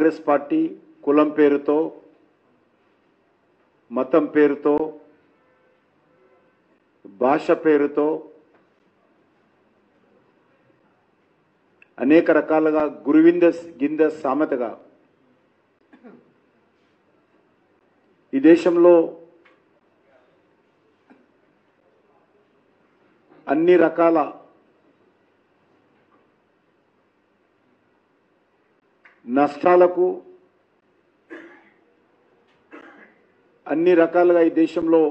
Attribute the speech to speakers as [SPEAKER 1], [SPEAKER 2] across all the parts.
[SPEAKER 1] Congress party కులం పేరుతో మతం పేరుతో భాష పేరుతో అనేక రకాలుగా గురువింద గింద సామెతగా ఈ దేశంలో అన్ని రకాల నష్టాలకు అన్ని రకాలుగా ఈ దేశంలో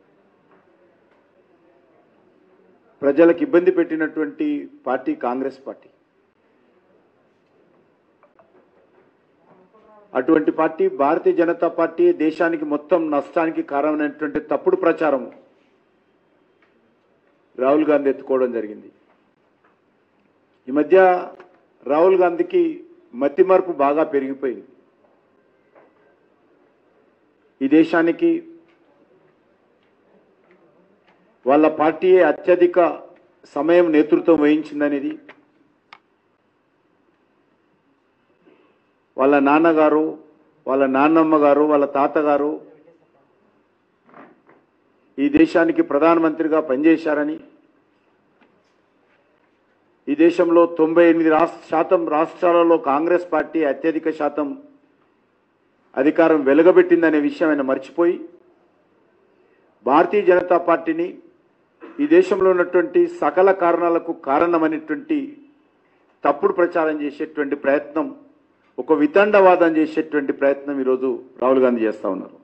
[SPEAKER 1] ప్రజలకు ఇబ్బంది పెట్టినటువంటి పార్టీ కాంగ్రెస్ పార్టీ అటువంటి పార్టీ భారతీయ జనతా పార్టీ దేశానికి మొత్తం నష్టానికి కారణమైనటువంటి తప్పుడు ప్రచారం రాహుల్ గాంధీ ఎత్తుకోవడం జరిగింది ఈ మధ్య రాహుల్ గాంధీకి మతి మార్పు బాగా పెరిగిపోయింది ఈ దేశానికి వాళ్ళ పార్టీ అత్యధిక సమయం నేతృత్వం వహించిందనేది వాళ్ళ నాన్నగారు వాళ్ళ నాన్నమ్మ గారు వాళ్ళ తాతగారు ఈ దేశానికి ప్రధానమంత్రిగా పనిచేశారని ఈ దేశంలో తొంభై ఎనిమిది రాష్ట్ర శాతం రాష్ట్రాలలో కాంగ్రెస్ పార్టీ అత్యధిక శాతం అధికారం వెలగబెట్టిందనే విషయం ఆయన మర్చిపోయి భారతీయ జనతా పార్టీని ఈ దేశంలో ఉన్నటువంటి సకల కారణాలకు కారణమైనటువంటి తప్పుడు ప్రచారం చేసేటువంటి ప్రయత్నం ఒక వితండవాదం చేసేటువంటి ప్రయత్నం ఈరోజు రాహుల్ గాంధీ చేస్తా ఉన్నారు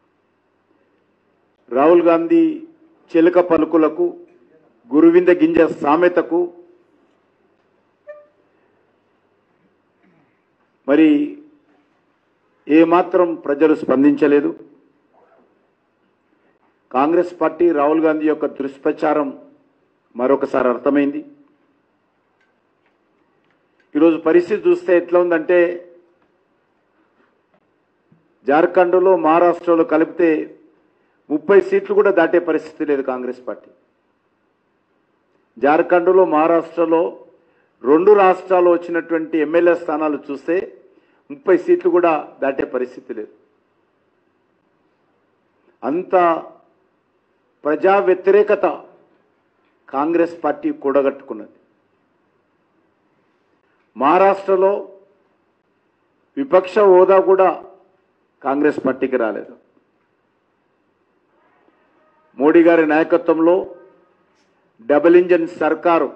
[SPEAKER 1] రాహుల్ గాంధీ చిలక పలుకులకు గురువింద గింజ సామెతకు మరి ఏమాత్రం ప్రజలు స్పందించలేదు కాంగ్రెస్ పార్టీ రాహుల్ గాంధీ యొక్క దుష్ప్రచారం మరొకసారి అర్థమైంది ఈరోజు పరిస్థితి చూస్తే ఎట్లా ఉందంటే జార్ఖండ్లో మహారాష్ట్రలో కలిపితే ముప్పై సీట్లు కూడా దాటే పరిస్థితి లేదు కాంగ్రెస్ పార్టీ జార్ఖండ్లో మహారాష్ట్రలో రెండు రాష్ట్రాలు వచ్చినటువంటి ఎమ్మెల్యే స్థానాలు చూస్తే ముప్పై సీట్లు కూడా దాటే పరిస్థితి లేదు అంత ప్రజా వ్యతిరేకత కాంగ్రెస్ పార్టీ కూడగట్టుకున్నది మహారాష్ట్రలో విపక్ష హోదా కూడా కాంగ్రెస్ పార్టీకి రాలేదు మోడీ గారి నాయకత్వంలో డబుల్ ఇంజన్ సర్కారు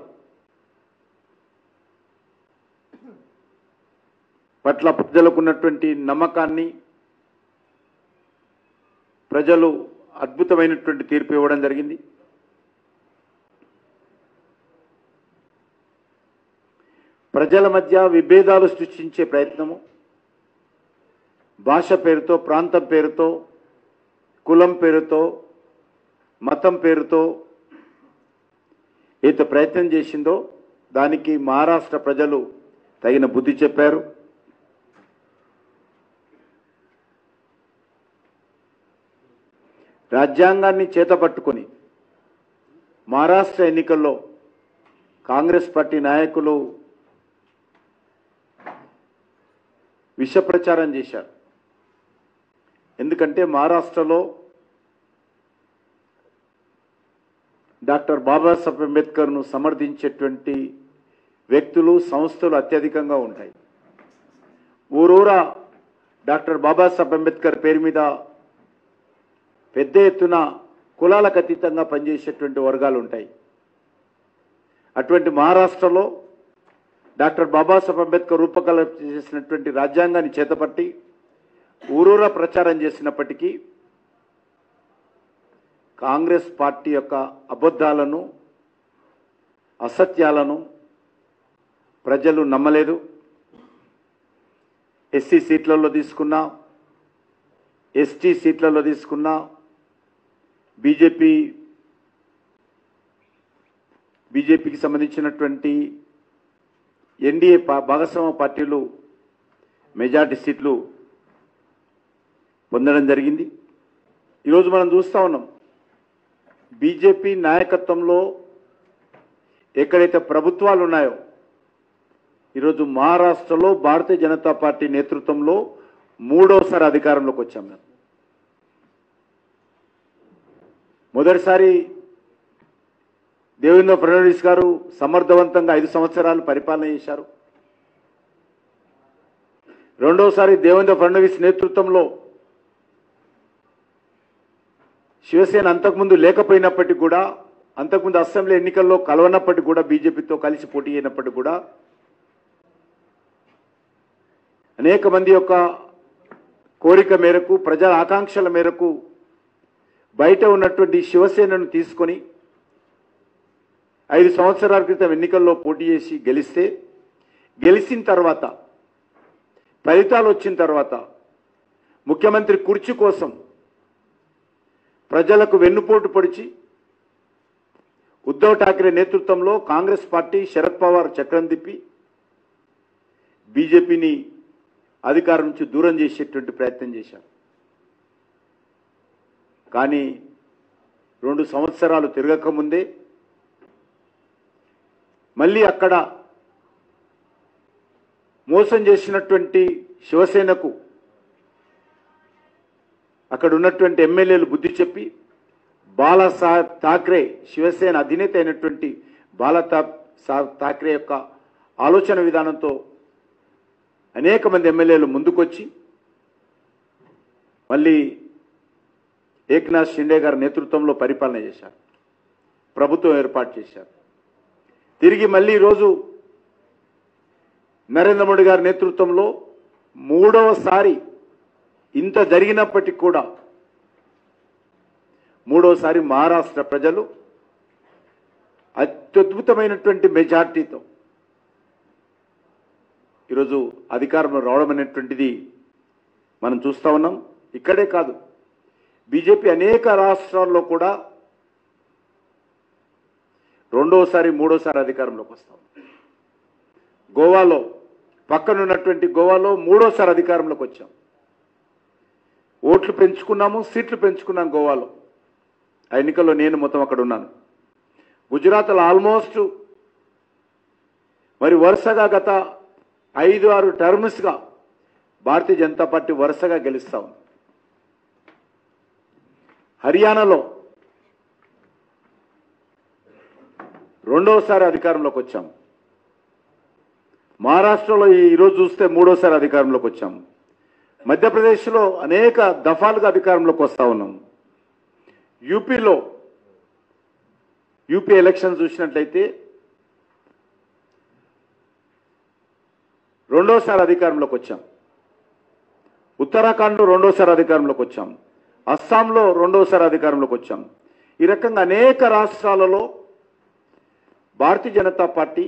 [SPEAKER 1] పట్ల ప్రజలకు ఉన్నటువంటి నమ్మకాన్ని ప్రజలు అద్భుతమైనటువంటి తీర్పు ఇవ్వడం జరిగింది ప్రజల మధ్య విభేదాలు సృష్టించే ప్రయత్నము భాష పేరుతో ప్రాంతం పేరుతో కులం పేరుతో మతం పేరుతో ఏత ప్రయత్నం చేసిందో దానికి మహారాష్ట్ర ప్రజలు తగిన బుద్ధి చెప్పారు రాజ్యాంగాన్ని చేతపట్టుకొని మహారాష్ట్ర ఎన్నికల్లో కాంగ్రెస్ పార్టీ నాయకులు విష ప్రచారం చేశారు ఎందుకంటే మహారాష్ట్రలో డాక్టర్ బాబాసాహెబ్ అంబేద్కర్ను సమర్థించేటువంటి వ్యక్తులు సంస్థలు అత్యధికంగా ఉంటాయి ఊరూరా డాక్టర్ బాబాసాహెబ్ అంబేద్కర్ పేరు మీద పెద్ద ఎత్తున కులాలకు అతీతంగా పనిచేసేటువంటి వర్గాలు ఉంటాయి అటువంటి మహారాష్ట్రలో డాక్టర్ బాబాసాహెబ్ అంబేద్కర్ రూపకల్పన చేసినటువంటి రాజ్యాంగాన్ని చేతపట్టి ఊరూరా ప్రచారం చేసినప్పటికీ కాంగ్రెస్ పార్టీ యొక్క అబద్ధాలను అసత్యాలను ప్రజలు నమ్మలేదు ఎస్సీ సీట్లలో తీసుకున్నా ఎస్టీ సీట్లలో తీసుకున్నా బీజేపీ బీజేపీకి సంబంధించినటువంటి ఎన్డీఏ పా- భాగస్వామ్య పార్టీలు మెజార్టీ సీట్లు పొందడం జరిగింది ఈరోజు మనం చూస్తా ఉన్నాం బీజేపీ నాయకత్వంలో ఎక్కడైతే ప్రభుత్వాలు ఉన్నాయో ఈరోజు మహారాష్ట్రలో భారతీయ జనతా పార్టీ నేతృత్వంలో మూడోసారి అధికారంలోకి వచ్చాం మేము మొదటిసారి దేవేంద్ర ఫడ్నవీస్ గారు సమర్థవంతంగా ఐదు సంవత్సరాలు పరిపాలన చేశారు రెండోసారి దేవేంద్ర ఫడ్నవీస్ నేతృత్వంలో శివసేన అంతకుముందు లేకపోయినప్పటికీ కూడా అంతకుముందు అసెంబ్లీ ఎన్నికల్లో కలవనప్పటికీ కూడా బీజేపీతో కలిసి పోటీ అయినప్పటికీ కూడా అనేక మంది యొక్క కోరిక మేరకు ప్రజల ఆకాంక్షల మేరకు బయట ఉన్నటువంటి శివసేనను తీసుకొని ఐదు సంవత్సరాల క్రితం ఎన్నికల్లో పోటీ చేసి గెలిస్తే గెలిచిన తర్వాత ఫలితాలు వచ్చిన తర్వాత ముఖ్యమంత్రి కుర్చీ కోసం ప్రజలకు వెన్నుపోటు పొడిచి ఉద్ధవ్ ఠాక్రే నేతృత్వంలో కాంగ్రెస్ పార్టీ శరద్ పవార్ చక్రం తిప్పి బీజేపీని అధికారం నుంచి దూరం చేసేటువంటి ప్రయత్నం చేశారు కానీ రెండు సంవత్సరాలు తిరగకముందే మళ్ళీ అక్కడ మోసం చేసినటువంటి శివసేనకు అక్కడ ఉన్నటువంటి ఎమ్మెల్యేలు బుద్ధి చెప్పి బాలాసాహెబ్ ఠాక్రే శివసేన అధినేత అయినటువంటి బాలా సాహెబ్ ఠాక్రే యొక్క ఆలోచన విధానంతో అనేక మంది ఎమ్మెల్యేలు ముందుకొచ్చి మళ్ళీ ఏక్నాథ్ షిండే గారి నేతృత్వంలో పరిపాలన చేశారు ప్రభుత్వం ఏర్పాటు చేశారు తిరిగి మళ్ళీ ఈరోజు నరేంద్ర మోడీ గారి నేతృత్వంలో మూడవసారి ఇంత జరిగినప్పటికీ కూడా మూడవసారి మహారాష్ట్ర ప్రజలు అత్యద్భుతమైనటువంటి మెజార్టీతో ఈరోజు అధికారంలో రావడం అనేటువంటిది మనం చూస్తా ఉన్నాం ఇక్కడే కాదు బీజేపీ అనేక రాష్ట్రాల్లో కూడా రెండోసారి మూడోసారి అధికారంలోకి వస్తాం గోవాలో పక్కనున్నటువంటి గోవాలో మూడోసారి అధికారంలోకి వచ్చాం ఓట్లు పెంచుకున్నాము సీట్లు పెంచుకున్నాం గోవాలో ఆ ఎన్నికల్లో నేను మొత్తం అక్కడ ఉన్నాను గుజరాత్లో ఆల్మోస్ట్ మరి వరుసగా గత ఐదు ఆరు టర్మ్స్గా భారతీయ జనతా పార్టీ వరుసగా గెలుస్తా ఉంది హర్యానాలో రెండవసారి అధికారంలోకి వచ్చాము మహారాష్ట్రలో ఈ- ఈరోజు చూస్తే మూడోసారి అధికారంలోకి వచ్చాము మధ్యప్రదేశ్లో అనేక దఫాలుగా అధికారంలోకి వస్తా ఉన్నాం యూపీలో యూపీ ఎలక్షన్ చూసినట్లయితే రెండోసారి అధికారంలోకి వచ్చాం ఉత్తరాఖండ్లో రెండోసారి అధికారంలోకి వచ్చాం అస్సాంలో రెండోసారి అధికారంలోకి వచ్చాం ఈ రకంగా అనేక రాష్ట్రాలలో భారతీయ జనతా పార్టీ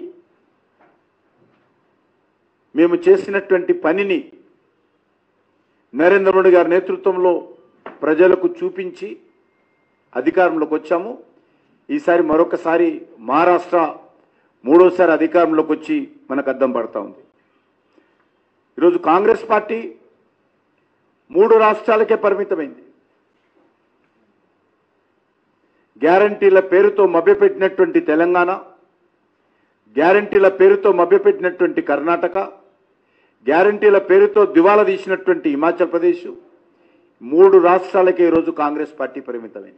[SPEAKER 1] మేము చేసినటువంటి పనిని నరేంద్ర మోడీ గారి నేతృత్వంలో ప్రజలకు చూపించి అధికారంలోకి వచ్చాము ఈసారి మరొకసారి మహారాష్ట్ర మూడోసారి అధికారంలోకి వచ్చి మనకు అద్దం పడతా ఉంది ఈరోజు కాంగ్రెస్ పార్టీ మూడు రాష్ట్రాలకే పరిమితమైంది గ్యారంటీల పేరుతో మభ్యపెట్టినటువంటి తెలంగాణ గ్యారంటీల పేరుతో మభ్యపెట్టినటువంటి కర్ణాటక గ్యారంటీల పేరుతో దివాలా తీసినటువంటి హిమాచల్ ప్రదేశ్ మూడు రాష్ట్రాలకే ఈరోజు కాంగ్రెస్ పార్టీ పరిమితమైంది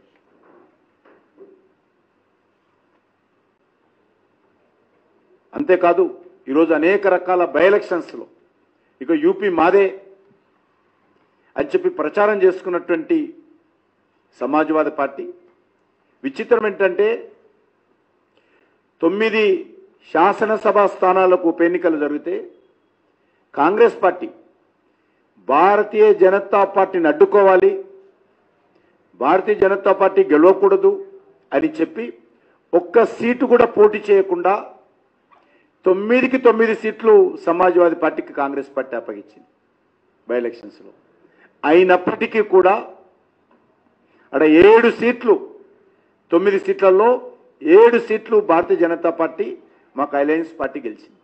[SPEAKER 1] అంతేకాదు ఈరోజు అనేక రకాల బై ఎలక్షన్స్లో ఇక యూపీ మాదే అని చెప్పి ప్రచారం చేసుకున్నటువంటి సమాజ్వాదీ పార్టీ విచిత్రం ఏంటంటే తొమ్మిది శాసనసభ స్థానాలకు ఉప ఎన్నికలు జరిగితే కాంగ్రెస్ పార్టీ భారతీయ జనతా పార్టీని అడ్డుకోవాలి భారతీయ జనతా పార్టీ గెలవకూడదు అని చెప్పి ఒక్క సీటు కూడా పోటీ చేయకుండా తొమ్మిదికి తొమ్మిది సీట్లు సమాజ్వాదీ పార్టీకి కాంగ్రెస్ పార్టీ అప్పగించింది బై ఎలక్షన్స్లో అయినప్పటికీ కూడా అక్కడ ఏడు సీట్లు తొమ్మిది సీట్లలో ఏడు సీట్లు భారతీయ జనతా పార్టీ మాకు అలయన్స్ పార్టీ గెలిచింది